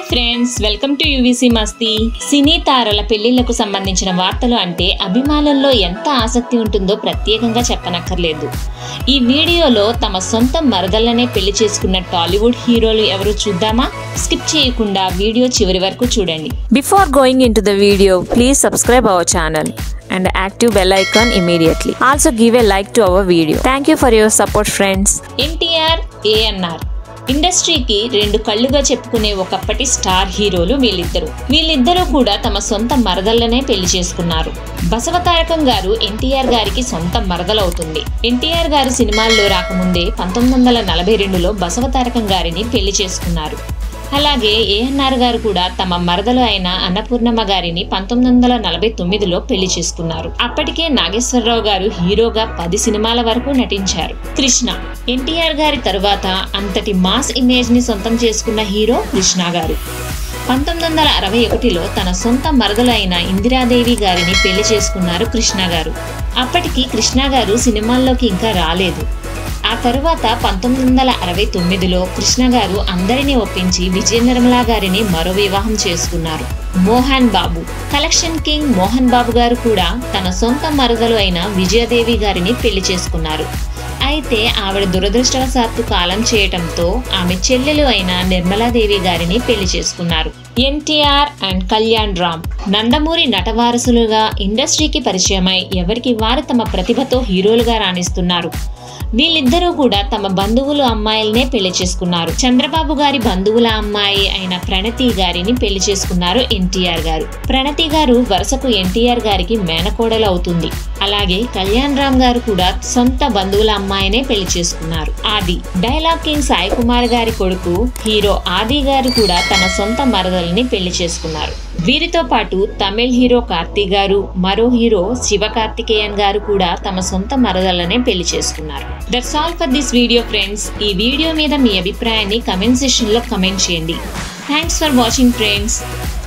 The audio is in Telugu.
ఫ్రెండ్స్ వెల్కమ్ టు యూవీసీ మస్తీ సినీ తారల పెళ్లిళ్లకు సంబంధించిన వార్తలు అంటే అభిమానుల్లో ఎంత ఆసక్తి ఉంటుందో ప్రత్యేకంగా చెప్పనక్కర్లేదు ఈ వీడియోలో తమ సొంత మరదల్లనే పెళ్లి చేసుకున్న టాలీవుడ్ హీరోలు ఎవరు చూద్దామా స్కిప్ చేయకుండా వీడియో చివరి వరకు చూడండి Before going into the video, please subscribe our channel and active bell icon immediately. Also give a like to our video. Thank you for your support friends. NTR ANR ఇండస్ట్రీకి రెండు కళ్ళుగా చెప్పుకునే ఒకప్పటి స్టార్ హీరోలు వీళ్ళిద్దరు వీళ్ళిద్దరూ కూడా తమ సొంత మరదల్లనే పెళ్లి చేసుకున్నారు బసవతారకం గారు ఎన్టీఆర్ గారికి సొంత మరదలవుతుంది ఎన్టీఆర్ గారు సినిమాల్లో రాకముందే పంతొమ్మిది వందల నలభై రెండులో బసవతారకం గారిని పెళ్లి చేసుకున్నారు అలాగే ఏఎన్ఆర్ గారు కూడా తమ మరదలు అయిన అన్నపూర్ణమ్మ గారిని పంతొమ్మిది వందల నలభై తొమ్మిదిలో పెళ్లి చేసుకున్నారు అప్పటికే నాగేశ్వరరావు గారు హీరోగా పది సినిమాల వరకు నటించారు కృష్ణ ఎన్టీఆర్ గారి తరువాత అంతటి మాస్ ఇమేజ్ ని సొంతం చేసుకున్న హీరో కృష్ణ గారు పంతొమ్మిది వందల అరవై ఒకటిలో తన సొంత మరదలు అయిన ఇందిరాదేవి గారిని పెళ్లి చేసుకున్నారు కృష్ణ గారు అప్పటికి కృష్ణ గారు సినిమాల్లోకి ఇంకా రాలేదు ఆ తరువాత పంతొమ్మిది వందల అరవై తొమ్మిదిలో కృష్ణ గారు అందరినీ ఒప్పించి విజయ నిర్మల గారిని మరో వివాహం చేసుకున్నారు మోహన్ బాబు కలెక్షన్ కింగ్ మోహన్ బాబు గారు కూడా తన సొంత మరదలు అయిన విజయదేవి గారిని పెళ్లి చేసుకున్నారు అయితే ఆవిడ దురదృష్టవశాత్తు కాలం చేయటంతో ఆమె చెల్లెలు అయిన నిర్మలాదేవి గారిని పెళ్లి చేసుకున్నారు ఎన్టీఆర్ అండ్ కళ్యాణ్ రామ్ నందమూరి నటవారసులుగా ఇండస్ట్రీకి పరిచయమై ఎవరికి వారు తమ ప్రతిభతో హీరోలుగా రాణిస్తున్నారు వీళ్ళిద్దరూ కూడా తమ బంధువులు అమ్మాయిలనే పెళ్లి చేసుకున్నారు చంద్రబాబు గారి బంధువుల అమ్మాయి అయిన ప్రణతి గారిని పెళ్లి చేసుకున్నారు ఎన్టీఆర్ గారు ప్రణతి గారు వరుసకు ఎన్టీఆర్ గారికి మేనకోడలు అవుతుంది అలాగే కళ్యాణ్ రామ్ గారు కూడా సొంత బంధువుల అమ్మాయినే పెళ్లి చేసుకున్నారు ఆది డైలాగ్ కింగ్ సాయి కుమార్ గారి కొడుకు హీరో ఆది గారు కూడా తన సొంత మరదల్ని పెళ్లి చేసుకున్నారు వీరితో పాటు తమిళ్ హీరో కార్తీ గారు మరో హీరో శివ కార్తికేయన్ గారు కూడా తమ సొంత మరదలనే పెళ్లి చేసుకున్నారు that's all for this video friends ఈ వీడియో మీద మీ అభిప్రాయాన్ని కమెంట్ సెషన్ లో కమెంట్ చేయండి థ్యాంక్స్ ఫర్ వాచింగ్ ఫ్రెండ్స్